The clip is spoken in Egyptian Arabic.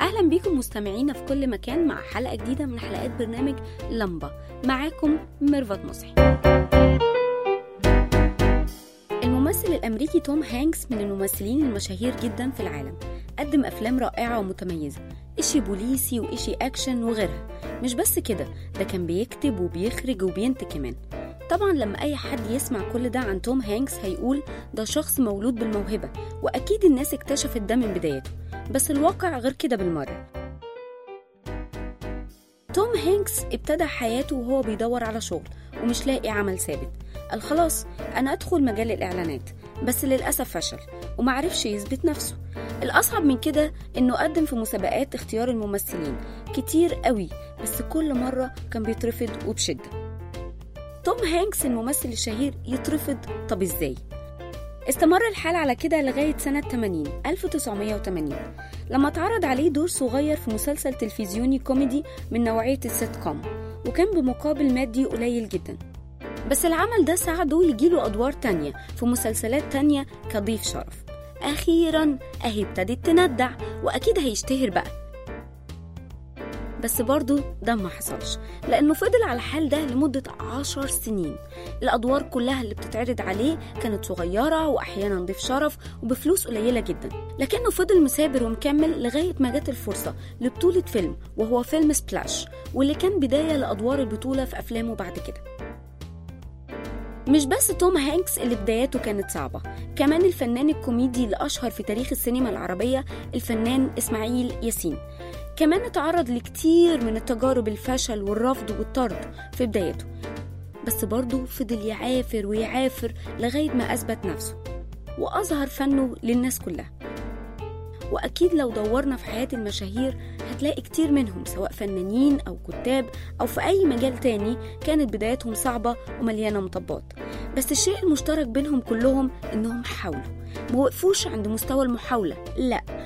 أهلا بيكم مستمعينا في كل مكان مع حلقة جديدة من حلقات برنامج لمبة معاكم ميرفت مصحي الممثل الأمريكي توم هانكس من الممثلين المشاهير جدا في العالم قدم أفلام رائعة ومتميزة إشي بوليسي وإشي أكشن وغيرها مش بس كده ده كان بيكتب وبيخرج وبينتج كمان طبعا لما أي حد يسمع كل ده عن توم هانكس هيقول ده شخص مولود بالموهبة وأكيد الناس اكتشفت ده من بدايته بس الواقع غير كده بالمرة توم هانكس ابتدى حياته وهو بيدور على شغل ومش لاقي عمل ثابت قال خلاص أنا أدخل مجال الإعلانات بس للأسف فشل ومعرفش يثبت نفسه الأصعب من كده إنه قدم في مسابقات اختيار الممثلين كتير قوي بس كل مرة كان بيترفض وبشدة توم هانكس الممثل الشهير يترفض طب ازاي؟ استمر الحال على كده لغاية سنة 80 1980 لما اتعرض عليه دور صغير في مسلسل تلفزيوني كوميدي من نوعية السيت كوم وكان بمقابل مادي قليل جدا بس العمل ده ساعده يجيله أدوار تانية في مسلسلات تانية كضيف شرف أخيرا أهي ابتدت تندع وأكيد هيشتهر بقى بس برضه ده ما حصلش لأنه فضل على الحال ده لمدة عشر سنين الأدوار كلها اللي بتتعرض عليه كانت صغيرة وأحيانا ضيف شرف وبفلوس قليلة جدا لكنه فضل مثابر ومكمل لغاية ما جت الفرصة لبطولة فيلم وهو فيلم سبلاش واللي كان بداية لأدوار البطولة في أفلامه بعد كده مش بس توم هانكس اللي بداياته كانت صعبة كمان الفنان الكوميدي الأشهر في تاريخ السينما العربية الفنان إسماعيل ياسين كمان اتعرض لكتير من التجارب الفشل والرفض والطرد في بدايته بس برضه فضل يعافر ويعافر لغاية ما أثبت نفسه وأظهر فنه للناس كلها وأكيد لو دورنا في حياة المشاهير هتلاقي كتير منهم سواء فنانين أو كتاب أو في أي مجال تاني كانت بداياتهم صعبة ومليانة مطبات بس الشيء المشترك بينهم كلهم إنهم حاولوا موقفوش عند مستوى المحاولة لا